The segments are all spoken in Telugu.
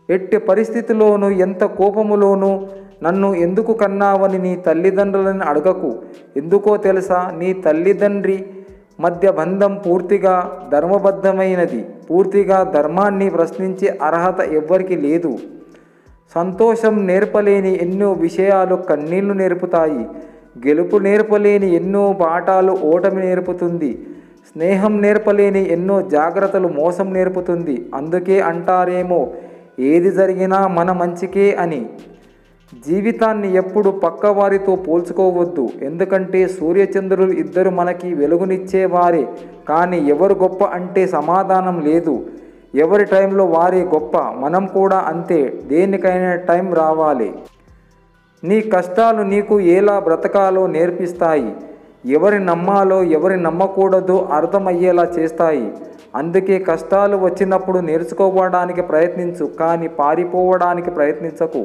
ఎట్టి పరిస్థితిలోనూ ఎంత కోపములోనూ నన్ను ఎందుకు కన్నావని నీ తల్లిదండ్రులను అడగకు ఎందుకో తెలుసా నీ తల్లిదండ్రి మధ్య బంధం పూర్తిగా ధర్మబద్ధమైనది పూర్తిగా ధర్మాన్ని ప్రశ్నించే అర్హత ఎవ్వరికి లేదు సంతోషం నేర్పలేని ఎన్నో విషయాలు కన్నీళ్లు నేర్పుతాయి గెలుపు నేర్పలేని ఎన్నో పాఠాలు ఓటమి నేర్పుతుంది స్నేహం నేర్పలేని ఎన్నో జాగ్రత్తలు మోసం నేర్పుతుంది అందుకే అంటారేమో ఏది జరిగినా మన మంచికే అని జీవితాన్ని ఎప్పుడు పక్కవారితో పోల్చుకోవద్దు ఎందుకంటే సూర్యచంద్రులు ఇద్దరు మనకి వెలుగునిచ్చేవారే కానీ ఎవరు గొప్ప అంటే సమాధానం లేదు ఎవరి టైంలో వారే గొప్ప మనం కూడా అంతే దేనికైనా టైం రావాలి నీ కష్టాలు నీకు ఎలా బ్రతకాలో నేర్పిస్తాయి ఎవరి నమ్మాలో ఎవరి నమ్మకూడదో అర్థమయ్యేలా చేస్తాయి అందుకే కష్టాలు వచ్చినప్పుడు నేర్చుకోవడానికి ప్రయత్నించు కానీ పారిపోవడానికి ప్రయత్నించకు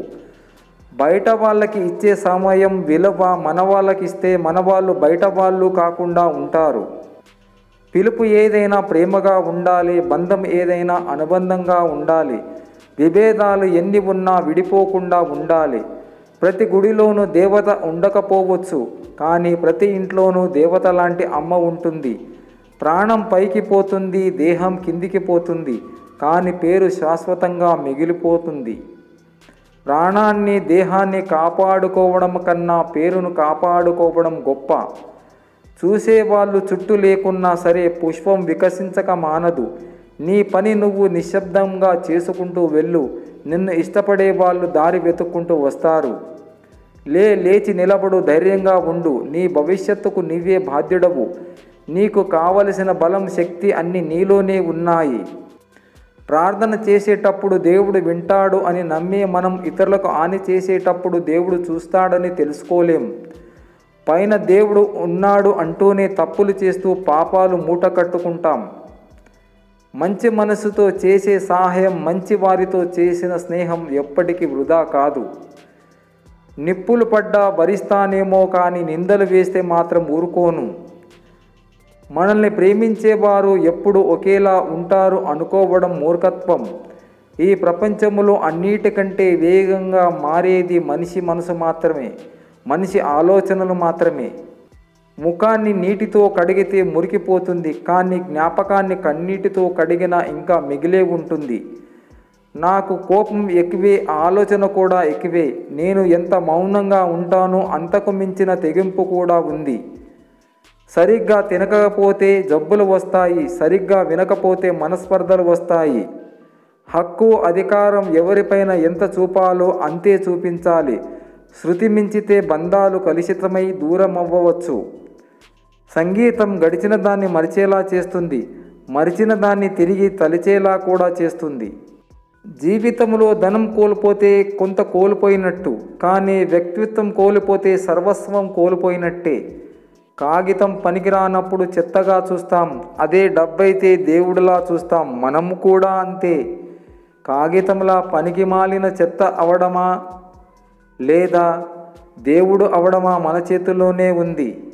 బయట వాళ్ళకి ఇచ్చే సమయం విలువ మన వాళ్ళకి ఇస్తే మన వాళ్ళు బయట వాళ్ళు కాకుండా ఉంటారు పిలుపు ఏదైనా ప్రేమగా ఉండాలి బంధం ఏదైనా అనుబంధంగా ఉండాలి విభేదాలు ఎన్ని ఉన్నా విడిపోకుండా ఉండాలి ప్రతి గుడిలోనూ దేవత ఉండకపోవచ్చు కానీ ప్రతి ఇంట్లోనూ దేవత లాంటి అమ్మ ఉంటుంది ప్రాణం పైకి పోతుంది దేహం కిందికి పోతుంది కానీ పేరు శాశ్వతంగా మిగిలిపోతుంది ప్రాణాన్ని దేహాన్ని కాపాడుకోవడం కన్నా పేరును కాపాడుకోవడం గొప్ప చూసేవాళ్ళు చుట్టూ లేకున్నా సరే పుష్పం వికసించక మానదు నీ పని నువ్వు నిశ్శబ్దంగా చేసుకుంటూ వెళ్ళు నిన్ను ఇష్టపడే వాళ్ళు దారి వెతుక్కుంటూ వస్తారు లే లేచి నిలబడు ధైర్యంగా ఉండు నీ భవిష్యత్తుకు నీవే బాధ్యుడవు నీకు కావలసిన బలం శక్తి అన్ని నీలోనే ఉన్నాయి ప్రార్థన చేసేటప్పుడు దేవుడు వింటాడు అని నమ్మే మనం ఇతరులకు హాని చేసేటప్పుడు దేవుడు చూస్తాడని తెలుసుకోలేం పైన దేవుడు ఉన్నాడు అంటూనే తప్పులు చేస్తూ పాపాలు మూట కట్టుకుంటాం మంచి మనసుతో చేసే సహాయం మంచి వారితో చేసిన స్నేహం ఎప్పటికీ వృధా కాదు నిప్పులు పడ్డా భరిస్తానేమో కానీ నిందలు వేస్తే మాత్రం ఊరుకోను మనల్ని ప్రేమించేవారు ఎప్పుడు ఒకేలా ఉంటారు అనుకోవడం మూర్ఖత్వం ఈ ప్రపంచంలో అన్నిటికంటే వేగంగా మారేది మనిషి మనసు మాత్రమే మనిషి ఆలోచనలు మాత్రమే ముఖాన్ని నీటితో కడిగితే మురికిపోతుంది కానీ జ్ఞాపకాన్ని కన్నీటితో కడిగినా ఇంకా మిగిలే ఉంటుంది నాకు కోపం ఎక్కువే ఆలోచన కూడా ఎక్కువే నేను ఎంత మౌనంగా ఉంటానో అంతకు మించిన తెగింపు కూడా ఉంది సరిగ్గా తినకపోతే జబ్బులు వస్తాయి సరిగ్గా వినకపోతే మనస్పర్ధలు వస్తాయి హక్కు అధికారం ఎవరిపైన ఎంత చూపాలో అంతే చూపించాలి శృతి మించితే బంధాలు కలుషితమై దూరం అవ్వవచ్చు సంగీతం గడిచిన దాన్ని మరిచేలా చేస్తుంది మరిచిన దాన్ని తిరిగి తలిచేలా కూడా చేస్తుంది జీవితంలో ధనం కోల్పోతే కొంత కోల్పోయినట్టు కానీ వ్యక్తిత్వం కోల్పోతే సర్వస్వం కోల్పోయినట్టే కాగితం పనికిరానప్పుడు చెత్తగా చూస్తాం అదే డబ్బైతే దేవుడిలా చూస్తాం మనం కూడా అంతే కాగితంలా పనికి మాలిన చెత్త అవడమా లేదా దేవుడు అవడమా మన చేతుల్లోనే ఉంది